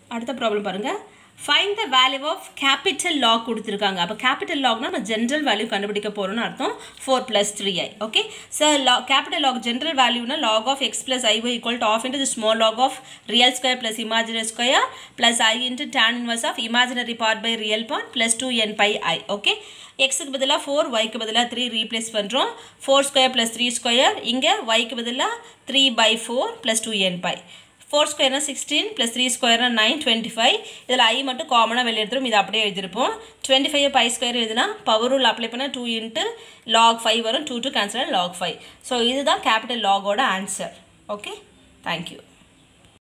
அடுத்த ப்ராப்ளம் பாருங்கள் find the value of capital log கொடுத்துருக்காங்க அப்போ கேபிட்டல் லாக்னா நம்ம ஜென்ரல் வேல்யூ கண்டுபிடிக்க போகிறோம்னு அர்த்தம் four plus three i okay sir லா கேபிட்டல் லாக் ஜென்ரல் வேல்யூனா log of x plus i y equal to of into the small log of real square plus imaginary square plus i into tan inverse of imaginary part by real part plus two n pi i okay எக்ஸுக்கு பதிலாக four ஒய்க்கு பதிலாக three replace பண்ணுறோம் four square plus three square இங்கே ஒய்க்கு பதிலாக three by four plus two n pi four ஸ்கொயர்னா sixteen plus three ஸ்கொயர்னா நைன் டுவெண்ட்டி ஃபைவ் இதில் ஐ மட்டும் காமனாக வெளியே எடுத்துரும் இது அப்படியே எழுதிருப்போம் டுவெண்ட்டி ஃபைவ் பை ஸ்கொயர் எழுதுனா பவர் ரூல் அப்ளை பண்ணால் டூ இன்ட்டு லாக் ஃபைவ் வரும் two two cancel log five so இதுதான் கேபிட்டல் லாகோட ஆன்சர் ஓகே தேங்க்யூ